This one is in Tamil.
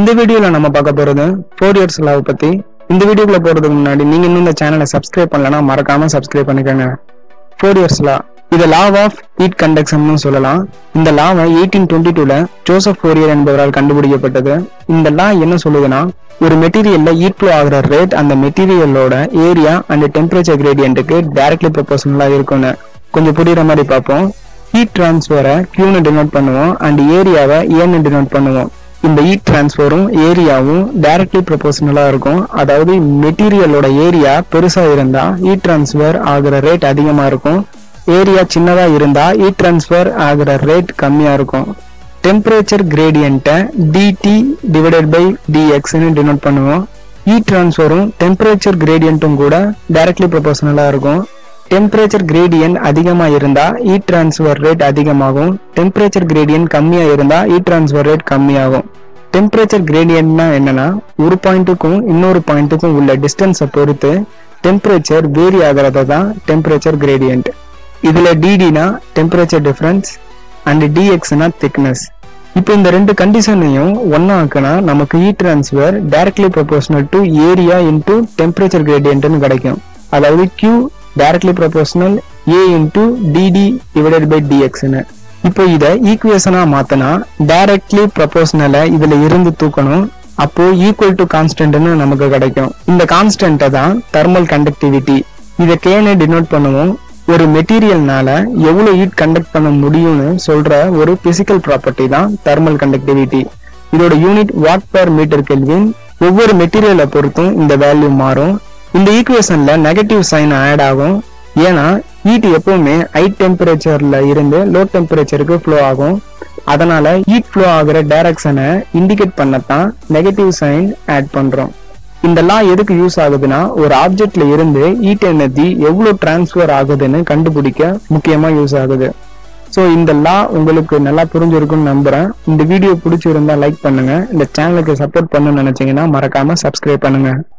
இந்த வீடியோல நம்ம பார்க்க போறது ஃபோர் இயர்ஸ் லவ் பத்தி இந்த வீடியோக்குள்ள போறதுக்கு முன்னாடி நீங்க இன்னும் இந்த சேனலை சப்ஸ்கிரைப் பண்ணலனா மறக்காம சப்ஸ்கிரைப் பண்ணிக்கோங்க ஃபோர் இயர்ஸ் லா இது லாவ் ஆஃப் ஹீட் கண்டக்ஷன் சொல்லலாம் இந்த லாவை எயிட்டீன் டுவெண்ட்டி டூல ஜோசப் ஃபோரியர் என்பவரால் கண்டுபிடிக்கப்பட்டது இந்த லா என்ன சொல்லுதுன்னா ஒரு மெட்டீரியல்ல ஹீட் ஃப்ளோ ஆகுற ரேட் அந்த மெட்டீரியலோட ஏரியா அண்ட் டெம்பரேச்சர் கிரேடியன்ட்டுக்கு டைரக்ட்லி ப்ரொபோஷனலா இருக்கும்னு கொஞ்சம் புரியுற மாதிரி பார்ப்போம் ஹீட் டிரான்ஸ்ஃபரை கியூன்னு டினோட் பண்ணுவோம் அண்ட் ஏரியாவை ஏன்னு டினோட் பண்ணுவோம் இந்த ஹீட் டிரான்ஸ்ஃபரும் ஏரியாவும் டைரக்ட்லி ப்ரொபோஷனலா இருக்கும் அதாவது மெட்டீரியலோட ஏரியா பெருசா இருந்தா ஹீட் டிரான்ஸ்ஃபர் ஆகுற ரேட் அதிகமா இருக்கும் ஏரியா சின்னதா இருந்தா ஹீட் டிரான்ஸ்ஃபர் ஆகுற ரேட் கம்மியா இருக்கும் டெம்பரேச்சர் கிரேடியன்ட்டை டிடி டிவைடட் பை டிஎக்ஸ்னு டினோட் பண்ணுவோம் ஹீட் டிரான்ஸ்ஃபரும் டெம்பரேச்சர் கிரேடியன்ட்டும் கூட டைரக்ட்லி ப்ரொபோஷனலா இருக்கும் டெம்பரேச்சர் கிரேடியன்ட் அதிகமா இருந்தா ஹீட் டிரான்ஸ்ஃபர் ரேட் அதிகமாகும் டெம்பரேச்சர் கிரேடியன்ட் கம்மியா இருந்தா ஹீட் டிரான்ஸ்ஃபர் ரேட் கம்மியாகும் டெம்பரேச்சர் கிரேடியன்ட்னா என்னன்னா ஒரு பாயிண்ட்டுக்கும் இன்னொரு பாயிண்ட்டுக்கும் உள்ள டிஸ்டன்ஸை பொறுத்து டெம்பரேச்சர் வேரி ஆகிறத தான் டெம்பரேச்சர் கிரேடியன்ட் இதுல டிடினா டெம்பரேச்சர் டிஃபரன்ஸ் அண்ட் டிஎக்ஸ்னா திக்னஸ் இப்போ இந்த ரெண்டு கண்டிஷனையும் ஒன்னா ஆக்குனா நமக்கு heat transfer directly proportional to area into temperature கிரேடியன்ட்னு கிடைக்கும் அதாவது Q directly proportional A into D T divided by டிஎக்ஸ்னு இப்போ இத ஈக்குவேஷனா மாத்தினா டைரக்ட்லி ப்ரொபோஷனலை இதுல இருந்து தூக்கணும் அப்போ ஈக்குவல் டு கான்ஸ்டன்ட்னு நமக்கு கிடைக்கும் இந்த கான்ஸ்டன்ட்டை தான் தெர்மல் கண்டக்டிவிட்டி இதை கேன்னு டினோட் பண்ணுவோம் ஒரு மெட்டீரியல்னால எவ்வளவு ஹீட் கண்டக்ட் பண்ண முடியும்னு சொல்ற ஒரு பிசிக்கல் ப்ராப்பர்ட்டி தான் தெர்மல் கண்டக்டிவிட்டி இதோட unit watt per metre kelvin ஒவ்வொரு மெட்டீரியலை பொறுத்தும் இந்த வேல்யூ மாறும் இந்த ஈக்குவேஷன்ல நெகட்டிவ் சைன் ஆட் ஆகும் ஏன்னா ஹீட் எப்பவுமே ஹை டெம்பரேச்சர்ல இருந்து லோ டெம்பரேச்சருக்கு ஃப்ளோ ஆகும் அதனால ஹீட் ஃப்ளோ ஆகுற டைரக்ஷனை இண்டிகேட் பண்ணத்தான் நெகட்டிவ் சைன் ஆட் பண்றோம் இந்த லா எதுக்கு யூஸ் ஆகுதுன்னா ஒரு ஆப்ஜெக்ட்ல இருந்து ஹீட் எனர்ஜி எவ்வளவு டிரான்ஸ்ஃபர் ஆகுதுன்னு கண்டுபிடிக்க முக்கியமா யூஸ் ஆகுது ஸோ இந்த லா உங்களுக்கு நல்லா புரிஞ்சிருக்கும்னு நம்புறேன் இந்த வீடியோ பிடிச்சிருந்தா லைக் பண்ணுங்க இந்த சேனலுக்கு சப்போர்ட் பண்ணணும்னு நினைச்சீங்கன்னா மறக்காம சப்ஸ்கிரைப் பண்ணுங்க